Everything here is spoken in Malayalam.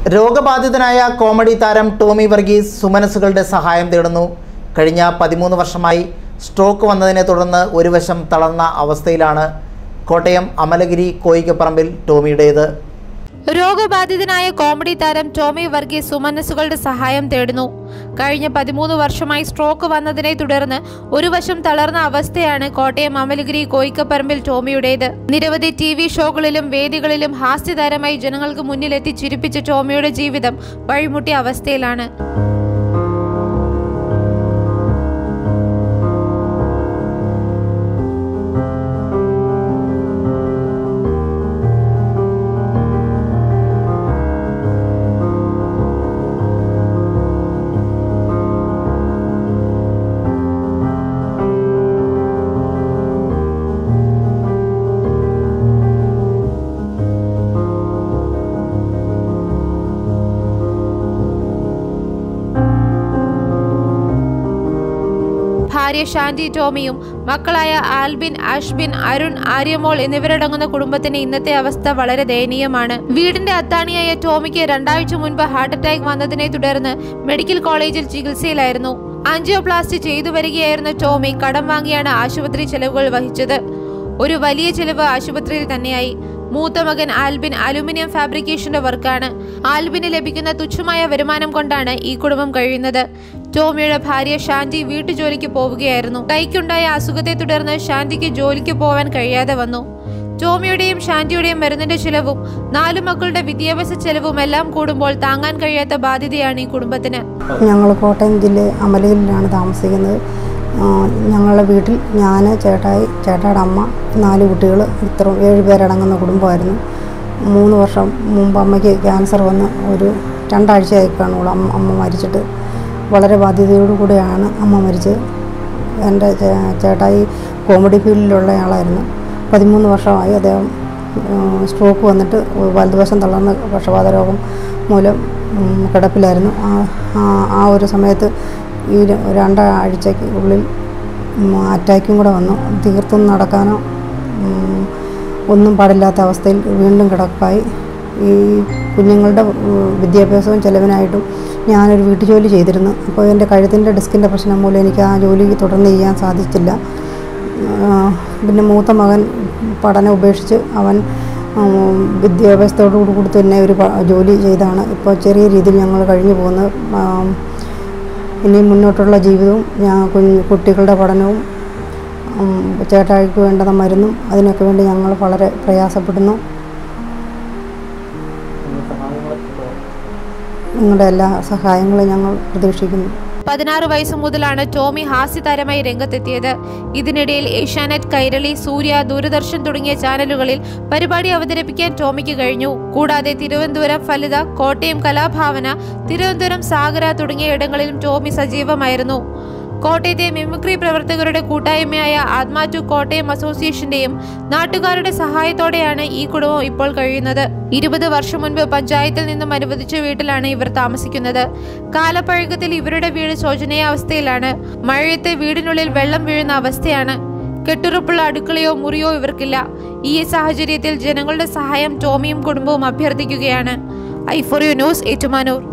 രോഗബാധിതനായ കോമഡി താരം ടോമി വർഗീസ് സുമനസുകളുടെ സഹായം തേടുന്നു കഴിഞ്ഞ പതിമൂന്ന് വർഷമായി സ്ട്രോക്ക് വന്നതിനെ തുടർന്ന് ഒരു വശം തളർന്ന അവസ്ഥയിലാണ് കോട്ടയം അമലഗിരി കോയിക്കപ്പറമ്പിൽ ടോമിയുടേത് രോഗബാധിതനായ കോമഡി താരം ടോമി വർഗീസ് സുമനസ്സുകളുടെ സഹായം തേടുന്നു കഴിഞ്ഞ പതിമൂന്ന് വർഷമായി സ്ട്രോക്ക് വന്നതിനെ തുടർന്ന് ഒരു വശം തളർന്ന അവസ്ഥയാണ് കോട്ടയം അമലഗിരി കോയിക്കപ്പറമ്പിൽ ടോമിയുടേത് നിരവധി ടി വി ഷോകളിലും വേദികളിലും ഹാസ്യതാരമായി ജനങ്ങൾക്ക് മുന്നിലെത്തി ചിരിപ്പിച്ച ടോമിയുടെ ജീവിതം വഴിമുട്ടിയ അവസ്ഥയിലാണ് ഭാര്യ ഷാന്റി ടോമിയും മക്കളായ ആൽബിൻ അഷ്ബിൻ അരുൺ ആര്യമോൾ എന്നിവരടങ്ങുന്ന കുടുംബത്തിന്റെ ഇന്നത്തെ അവസ്ഥ വളരെ ദയനീയമാണ് വീടിന്റെ അത്താണിയായ ടോമിക്ക് രണ്ടാഴ്ച മുൻപ് ഹാർട്ട് അറ്റാക്ക് വന്നതിനെ തുടർന്ന് മെഡിക്കൽ കോളേജിൽ ചികിത്സയിലായിരുന്നു ആൻജിയോപ്ലാസ്റ്റി ചെയ്തു വരികയായിരുന്ന ടോമി കടം വാങ്ങിയാണ് ആശുപത്രി ചെലവുകൾ വഹിച്ചത് ഒരു വലിയ ചെലവ് ആശുപത്രിയിൽ തന്നെയായി മൂത്ത മകൻ ആൽബിൻ അലുമിനിയം ഫാബ്രിക്കേഷന്റെ വർക്കാണ് ആൽബിന് ലഭിക്കുന്ന തുച്ഛമായ വരുമാനം കൊണ്ടാണ് ഈ കുടുംബം കഴിയുന്നത് ടോമിയുടെ ഭാര്യ ശാന്തി വീട്ടുജോലിക്ക് പോവുകയായിരുന്നു കൈക്കുണ്ടായ അസുഖത്തെ തുടർന്ന് ശാന്തിക്ക് ജോലിക്ക് പോവാൻ കഴിയാതെ വന്നു ടോമിയുടെയും ശാന്തിയുടെയും മരുന്നിന്റെ ചിലവും നാലു മക്കളുടെ വിദ്യാഭ്യാസ ചെലവും എല്ലാം കൂടുമ്പോൾ താങ്ങാൻ കഴിയാത്ത ബാധ്യതയാണ് ഈ കുടുംബത്തിന് ഞങ്ങൾ കോട്ടയം ജില്ല അമലയിലാണ് താമസിക്കുന്നത് ആ, ഞങ്ങളുടെ വീട്ടിൽ ഞാൻ ചേട്ടായി ചേട്ടായുടെ അമ്മ നാല് കുട്ടികൾ ഇത്ര ഏഴ് പേരടങ്ങുന്ന കുടുംബമായിരുന്നു മൂന്ന് വർഷം മുമ്പ് അമ്മയ്ക്ക് ക്യാൻസർ വന്ന് ഒരു രണ്ടാഴ്ചയായി കാണുള്ളൂ അമ്മ അമ്മ മരിച്ചിട്ട് വളരെ ബാധ്യതയോടു കൂടിയാണ് അമ്മ മരിച്ചത് എൻ്റെ ചേ- ചേട്ടായി കോമഡി ഫീൽഡിലുള്ള ആളായിരുന്നു പതിമൂന്ന് വർഷമായി അദ്ദേഹം സ്ട്രോക്ക് വന്നിട്ട് വലതുവശം തളർന്ന പക്ഷപാത രോഗം മൂലം ഉം, കിടപ്പിലായിരുന്നു ആ- ആ- ആ ഒരു സമയത്ത് ഈ ര- രണ്ടാഴ്ചയ്ക്ക് ഉള്ളിൽ അറ്റാക്കും കൂടെ വന്നു തീർത്തും നടക്കാനോ ഉം, ഒന്നും പാടില്ലാത്ത അവസ്ഥയിൽ വീണ്ടും കിടപ്പായി ഈ കുഞ്ഞുങ്ങളുടെ ഉം, വിദ്യാഭ്യാസവും ചെലവിനായിട്ടും ഞാനൊരു വീട്ടുജോലി ചെയ്തിരുന്നു അപ്പോൾ എൻ്റെ കഴുത്തിൻ്റെ ഡിസ്കിൻ്റെ പ്രശ്നം മൂലം എനിക്ക് ആ ജോലി തുടർന്ന് ചെയ്യാൻ സാധിച്ചില്ല ആ, പിന്നെ മൂത്ത മകൻ പഠനം ഉപേക്ഷിച്ച് അവൻ ഉം, വിദ്യാഭ്യാസത്തോടു കൂടി തന്നെ ഒരു പ- ജോലി ചെയ്താണ് ഇപ്പോൾ ചെറിയ രീതിയിൽ ഞങ്ങൾ കഴിഞ്ഞു പോകുന്നത് ആ, ഇനി മുന്നോട്ടുള്ള ജീവിതവും ഞാൻ കുഞ്ഞ് കുട്ടികളുടെ പഠനവും ഉം, ചേട്ടായിക്ക് വേണ്ടുന്ന മരുന്നും അതിനൊക്കെ വേണ്ടി ഞങ്ങൾ വളരെ പ്രയാസപ്പെടുന്നു നിങ്ങളുടെ എല്ലാ സഹായങ്ങളും ഞങ്ങൾ പ്രതീക്ഷിക്കുന്നു പതിനാറ് വയസ്സ് മുതലാണ് ടോമി ഹാസ്യതാരമായി രംഗത്തെത്തിയത് ഇതിനിടയിൽ ഏഷ്യാനെറ്റ് കൈരളി സൂര്യ ദൂരദർശൻ തുടങ്ങിയ ചാനലുകളിൽ പരിപാടി അവതരിപ്പിക്കാൻ ടോമിക്ക് കഴിഞ്ഞു കൂടാതെ തിരുവനന്തപുരം ഫലിത കോട്ടയം കലാഭാവന തിരുവനന്തപുരം സാഗര തുടങ്ങിയ ഇടങ്ങളിലും ടോമി സജീവമായിരുന്നു കോട്ടയത്തെ മിമിക്രി പ്രവർത്തകരുടെ കൂട്ടായ്മയായ ആത്മാ ടു കോട്ടയം അസോസിയേഷന്റെയും നാട്ടുകാരുടെ സഹായത്തോടെയാണ് ഈ കുടുംബം ഇപ്പോൾ കഴിയുന്നത് ഇരുപത് വർഷം മുൻപ് പഞ്ചായത്തിൽ നിന്നും അനുവദിച്ച വീട്ടിലാണ് ഇവർ താമസിക്കുന്നത് കാലപ്പഴക്കത്തിൽ ഇവരുടെ വീട് ശോചനീയാവസ്ഥയിലാണ് മഴയത്ത് വീടിനുള്ളിൽ വെള്ളം വീഴുന്ന അവസ്ഥയാണ് കെട്ടുറപ്പുള്ള അടുക്കളയോ മുറിയോ ഇവർക്കില്ല ഈ സാഹചര്യത്തിൽ ജനങ്ങളുടെ സഹായം ടോമിയും കുടുംബവും അഭ്യർത്ഥിക്കുകയാണ് I for you news Ettumanoor